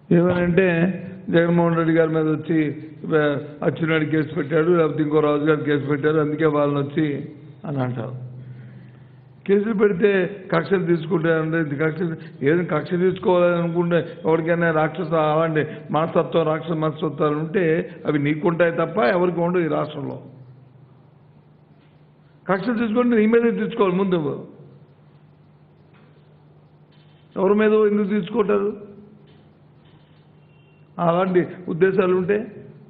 ఏమనంటే జగన్మోహన్ రెడ్డి గారి మీద వచ్చి ఆ, అచ్చెన్నాయుడు కేసు పెట్టాడు లేకపోతే ఇంకో రాజు గారు కేసు పెట్టారు అందుకే వాళ్ళని వచ్చి అని అంటారు కేసులు పెడితే కక్షలు తీసుకుంటారంటే ఇది కక్ష ఏదైనా కక్ష తీసుకోవాలని అనుకుంటే ఎవరికైనా రాక్షస అలాంటి మనస్తత్వం రాక్షస మనస్తత్వాలు ఉంటే అవి నీకుంటాయి తప్ప ఎవరికి ఉండవు ఈ రాష్ట్రంలో కక్షలు తీసుకుంటే నీ మీదే తీసుకోవాలి ముందు ఎవరి మీద ఎందుకు తీసుకుంటారు అలాంటి ఉద్దేశాలు ఉంటే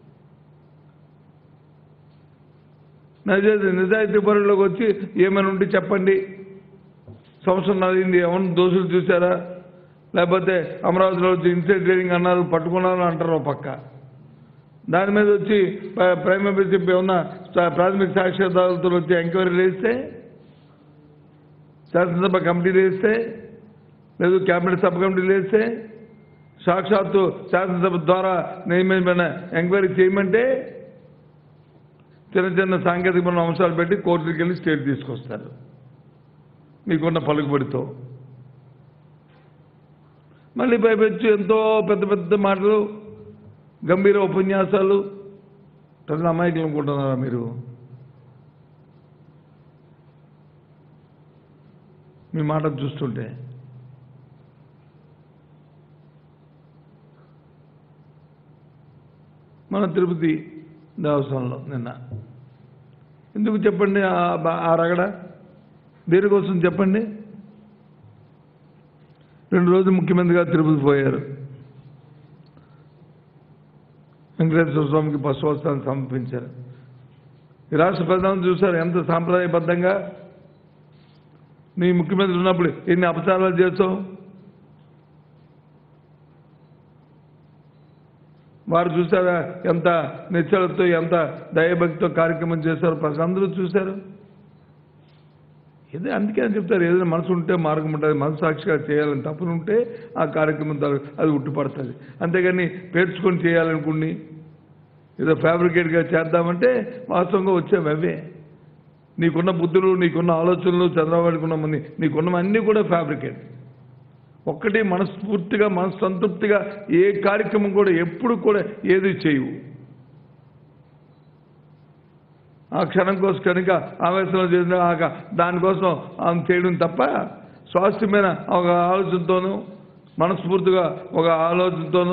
నిజాయితీ నిజాయితీ పరుల్లోకి వచ్చి ఏమైనా ఉంటే చెప్పండి సంవత్సరం అయింది ఏమన్నా దోషులు చూసారా లేకపోతే అమరావతిలో వచ్చి ఇన్సైడ్ ట్రేడింగ్ అన్నారు పట్టుకున్నారు అంటారు ఓ పక్క దాని మీద వచ్చి ప్ర- ప్రైమ్ మెంబర్షిప్ ఏమన్నా సా- ప్రాథమిక సాక్ష్యాధారాలతో వచ్చి ఎంక్వైరీలు వేస్తే శాసనసభ కమిటీలు వేస్తే లేదు క్యాబినెట్ సబ్ కమిటీలు వేస్తే సాక్షాత్తు శాసనసభ ద్వారా నియమించిన ఎంక్వైరీ చేయమంటే చిన్న చిన్న సాంకేతికమైన అంశాలు పెట్టి కోర్టుకి వెళ్ళి స్టేట్ తీసుకొస్తారు మీకున్న పలుకుబడితో మళ్ళీ పైపెచ్చు ఎంతో పెద్ద పెద్ద మాటలు గంభీర ఉపన్యాసాలు ప్రజలు అమాయకులు అనుకుంటున్నారా మీరు మీ మాట చూస్తుంటే మన తిరుపతి దేవస్థానంలో నిన్న ఎందుకు చెప్పండి ఆ- బా- ఆ రగడ దేనికోసం చెప్పండి రెండు రోజులు ముఖ్యమంత్రిగా తిరుపతి పోయారు వెంకటేశ్వర స్వామికి పశువస్త్రాన్ని సమర్పించారు ఈ రాష్ట్ర ప్రధాని చూశారు ఎంత సాంప్రదాయబద్ధంగా నీ ముఖ్యమంత్రి ఉన్నప్పుడు ఎన్ని అపచారాలు చేస్తావు వారు చూసారా ఎంత నిశ్చలతో ఎంత దయభక్తితో కార్యక్రమం చేశారు ప్రజలందరూ చూశారు ఏదో అందుకే అని చెప్తారు ఏదైనా మనసు ఉంటే మార్గం ఉంటుంది మనసు సాక్షిగా చేయాలని తప్పులు ఉంటే ఆ కార్యక్రమం ద్వారా అది ఉట్టిపడుతుంది అంతేగాని పేర్చుకొని చేయాలనుకుని ఏదో ఫ్యాబ్రికేట్గా చేద్దామంటే వాస్తవంగా వచ్చేవి అవే నీకున్న బుద్ధులు నీకున్న ఆలోచనలు చంద్రబాబుకి ఉన్న మంది నీకున్నవన్నీ కూడా ఫ్యాబ్రికేట్ ఒక్కటి మనస్ఫూర్తిగా మనస్సంతృప్తిగా ఏ కార్యక్రమం కూడా ఎప్పుడు కూడా ఏది చేయవు ఆ క్షణం కోసం కనుక ఆవేశంలో చేసిన ఆ క- దానికోసం ఆమె చేయడం తప్ప స్వాస్థ్యమైన ఒక ఆలోచనతోనూ మనస్ఫూర్తిగా ఒక ఆలోచనతోనూ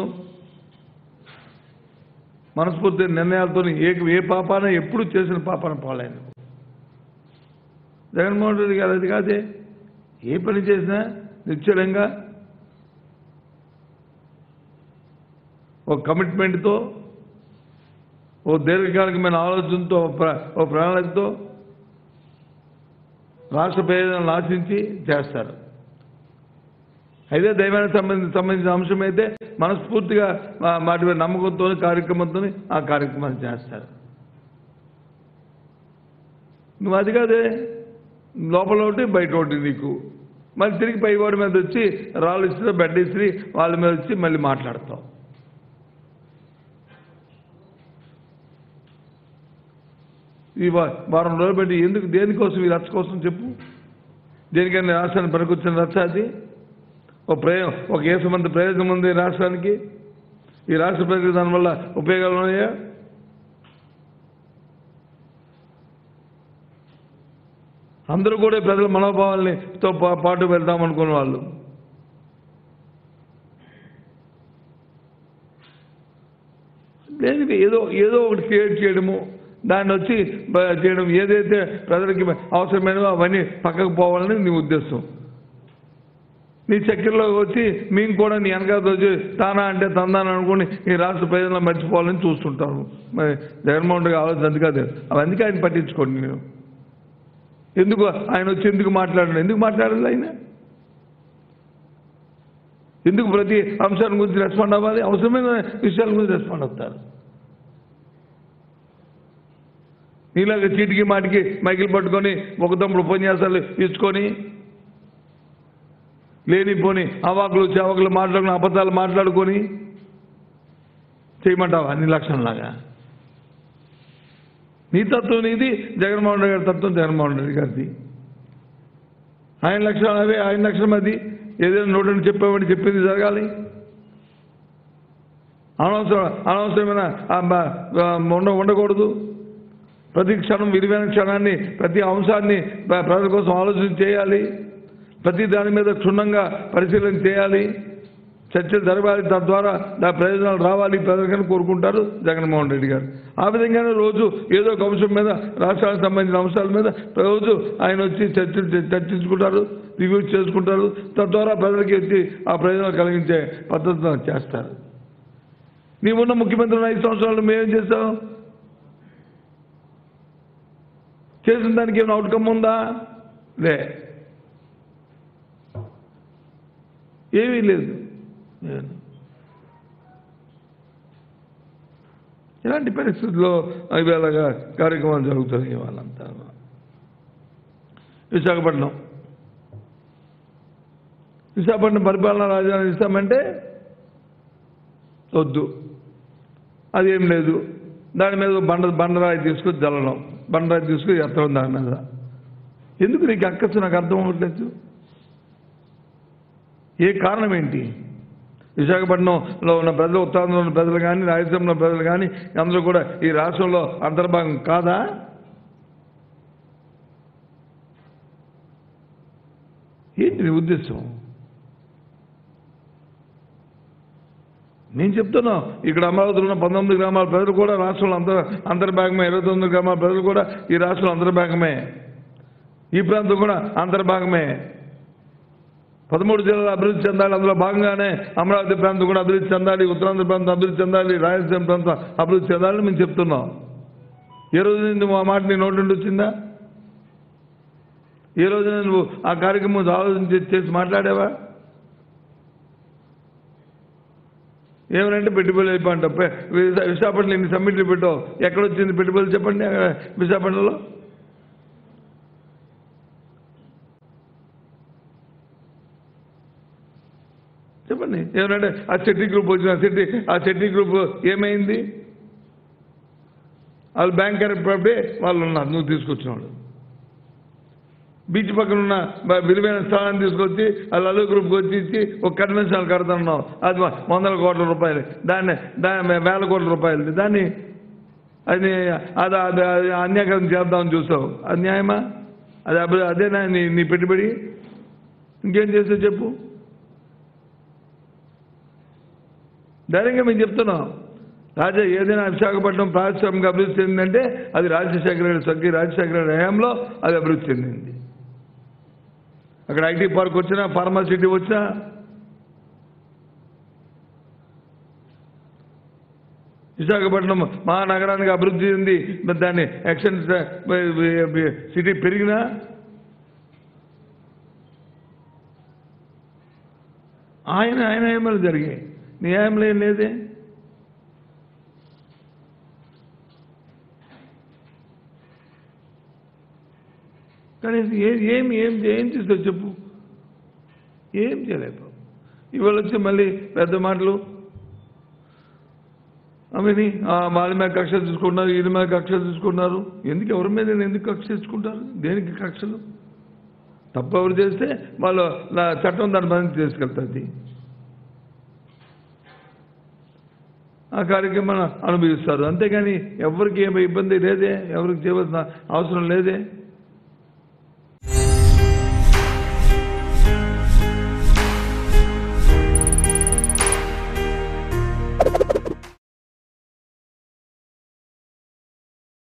మనస్ఫూర్తి నిర్ణయాలతో ఏ ఏ పాపాన ఎప్పుడు చేసిన పాపాన పాలైన జగన్మోహన్ రెడ్డి గారు అది కాదే ఏ పని చేసినా నిశ్చలంగా ఒక కమిట్మెంట్తో ఓ దీర్ఘకాలికమైన ఆలోచనతో ఓ ప్ర- ఓ ప్రణాళికతో రాష్ట్ర ప్రయోజనాలను ఆశించి చేస్తారు అయితే దైవానికి సంబంధించిన సంబంధించిన అంశం అయితే మనస్ఫూర్తిగా మా- వాటి మీద నమ్మకంతో కార్యక్రమంతో ఆ కార్యక్రమాన్ని చేస్తారు నువ్వు అది కాదే లోపల ఒకటి బయట ఒకటి నీకు మళ్ళీ తిరిగి పై వాడి మీద వచ్చి రాళ్ళు ఇస్తే బెడ్ ఇస్త్రీ వాళ్ళ మీద వచ్చి మళ్ళీ మాట్లాడతావు ఈ వా- వారం రోజులు పెట్టి ఎందుకు దేనికోసం ఈ రచ్చ కోసం చెప్పు దేనికైనా రాష్ట్రాన్ని పనికొచ్చిన రచ్చ అది ఒక ప్రయోజనం ఒక ఏసమంత ప్రయోజనం ఉంది ఈ రాష్ట్రానికి ఈ రాష్ట్ర ప్రజలకు దానివల్ల ఉపయోగాలు ఉన్నాయా అందరూ కూడా ప్రజల మనోభావాల్ని తో పా- పాటు వెళ్దాం అనుకున్న వాళ్ళు దేనికి ఏదో ఏదో ఒకటి క్రియేట్ చేయడము దాన్ని వచ్చి బ- చేయడం ఏదైతే ప్రజలకి అవసరమైనవో అవన్నీ పక్కకు పోవాలని నీ ఉద్దేశం నీ చక్కెరలో వచ్చి మేము కూడా నీ వెనకాల వచ్చి తానా అంటే తందాన అనుకుని ఈ రాష్ట్ర ప్రజలను మర్చిపోవాలని చూస్తుంటాను మరి జగన్మోహన్ రెడ్డి ఆలోచన అది కాదు అవన్నీ ఆయన పట్టించుకోండి నేను ఎందుకు ఆయన వచ్చి ఎందుకు మాట్లాడాలి ఎందుకు మాట్లాడాలి ఆయన ఎందుకు ప్రతి అంశాల గురించి రెస్పాండ్ అవ్వాలి అవసరమైన విషయాల గురించి రెస్పాండ్ అవుతారు నీలాగా చీటికి మాటికి మైకిల్ పట్టుకొని ఒక తమ్ముడు ఉపన్యాసాలు ఇచ్చుకొని లేనిపోని అవాకులు చవకులు మాట్లాడుకుని అబద్ధాలు మాట్లాడుకొని చేయమంటావా నీ లక్షణంలాగా నీ తత్వం నీది జగన్మోహన్ రెడ్డి గారి తత్వం జగన్మోహన్ రెడ్డి గారిది ఆయన లక్షణం అవే ఆయన లక్షణం అది ఏదైనా నోటని చెప్పామని చెప్పింది జరగాలి అనవసరం అనవసరమైన ఆ, బ- ఆ, ఉండ ఉండకూడదు ప్రతి క్షణం విలువైన క్షణాన్ని ప్రతి అంశాన్ని ప్ర- ప్రజల కోసం ఆలోచన చేయాలి ప్రతి దాని మీద క్షుణ్ణంగా పరిశీలన చేయాలి చర్చలు జరగాలి తద్వారా దాని ప్రయోజనాలు రావాలి ప్రజలకని కోరుకుంటారు జగన్మోహన్ రెడ్డి గారు ఆ విధంగానే రోజు ఏదో ఒక అంశం మీద రాష్ట్రానికి సంబంధించిన అంశాల మీద రోజు ఆయన వచ్చి చర్చ చర్చించుకుంటారు రివ్యూ చేసుకుంటారు తద్వారా ప్రజలకి వచ్చి ఆ ప్రయోజనాలు కలిగించే పద్ధతిలో చేస్తారు నీవున్న ముఖ్యమంత్రి ఐదు సంవత్సరాలు మేమేం చేస్తాం చేసిన దానికి ఏమైనా అవుట్కమ్ ఉందా లే ఏమీ లేదు లేదు. ఇలాంటి పరిస్థితుల్లో ఇవాళగా కార్యక్రమాలు జరుగుతున్నాయి వాళ్ళంతా విశాఖపట్నం విశాఖపట్నం పరిపాలనా రాజధాని ఇస్తామంటే వద్దు అదేం లేదు దాని మీద బండ బండరాయి తీసుకొని జల్లడం బండరాయి తీసుకొని ఎత్తడం దాని మీద ఎందుకు నీకు అక్కసు నాకు అర్థం అవ్వట్లేదు ఏ కారణం ఏంటి విశాఖపట్నంలో ఉన్న ప్రజలు ఉత్తరాంధ్రలో ఉన్న ప్రజలు కానీ రాయలసీమలో ఉన్న ప్రజలు కానీ అందరూ కూడా ఈ రాష్ట్రంలో అంతర్భాగం కాదా ఏంటి నీ ఉద్దేశం నేను చెప్తున్నా ఇక్కడ అమరావతిలో ఉన్న పంతొమ్మిది గ్రామాల ప్రజలు కూడా రాష్ట్రంలో అంతర్ అంతర్భాగమే ఇరవై తొమ్మిది గ్రామాల ప్రజలు కూడా ఈ రాష్ట్రంలో అంతర్భాగమే ఈ ప్రాంతం కూడా అంతర్భాగమే పదమూడు జిల్లాలు అభివృద్ధి చెందాలి అందులో భాగంగానే అమరావతి ప్రాంతం కూడా అభివృద్ధి చెందాలి ఉత్తరాంధ్ర ప్రాంతం అభివృద్ధి చెందాలి రాయలసీమ ప్రాంతం అభివృద్ధి చెందాలని మేము చెప్తున్నాం ఏ రోజు నువ్వు ఆ మాట నీ నోటి నుండి వచ్చిందా ఏ రోజున నువ్వు ఆ కార్యక్రమం ఆలోచన చేసి- చేసి మాట్లాడావా ఏమనంటే పెట్టుబడులు అయిపోంట విశాఖపట్నంలో ఇన్ని సమ్మిట్లు పెట్టావు ఎక్కడొచ్చింది పెట్టుబడులు చెప్పండి అక్కడ విశాఖపట్నంలో చెప్పండి ఏమనంటే ఆ చెట్టి గ్రూప్ వచ్చిన చెట్టి ఆ చెట్టి గ్రూప్ ఏమైంది వాళ్ళు బ్యాంక్ కరెక్ట్ వాళ్ళు ఉన్నారు నువ్వు తీసుకొచ్చిన వాళ్ళు బీచ్ పక్కన ఉన్న బ- విలువైన స్థలాన్ని తీసుకొచ్చి ఆ లలు గ్రూప్కి వచ్చి ఇచ్చి ఒక కన్వెన్షన్ హాల్ కడుతున్నావు అది వ- వందల కోట్ల రూపాయలు దాన్ని దాని వేల కోట్ల రూపాయలు దాన్ని అది అది అది అది అన్యాయం చేద్దామని చూసావు అది న్యాయమా అది అభి- అదేనా నీ నీ పెట్టుబడి ఇంకేం చేస్తావు చెప్పు ధైర్యంగా మేము చెప్తున్నాం రాజా ఏదైనా విశాఖపట్నం పారిశ్రామిక అభివృద్ధి చెందిందంటే అది రాజశేఖర రెడ్డి స్వర్గీయ రాజశేఖర రెడ్డి హయాంలో అది అభివృద్ధి చెందింది అక్కడ ఐటీ పార్క్ వచ్చినా ఫార్మాసిటీ వచ్చినా విశాఖపట్నం మహానగరానికి అభివృద్ధి చెంది మరి దాన్ని ఎక్షన్ సిటీ పెరిగినా ఆయన ఆయన ఏమలు జరిగాయి నీ ఏమలు ఏం లేదే కానీ ఏ- ఏం ఏం ఏం చేస్తావు చెప్పు ఏం చేయలేకపో ఇవాళ వచ్చి మళ్ళీ పెద్ద మాటలు ఆమెని ఆ, వాళ్ళ మీద కక్ష తీసుకుంటున్నారు వీళ్ళ మీద కక్ష తీసుకుంటున్నారు ఎందుకు ఎవరి మీద ఎందుకు కక్ష తీసుకుంటారు దేనికి కక్షలు తప్పు ఎవరు చేస్తే వాళ్ళు నా చట్టం దాని పని తీసుకెళ్తుంది ఆ కార్యక్రమం అనుభవిస్తారు అంతేగాని ఎవరికి ఏమి ఇబ్బంది లేదే ఎవరికి చేయవలసిన అవసరం లేదే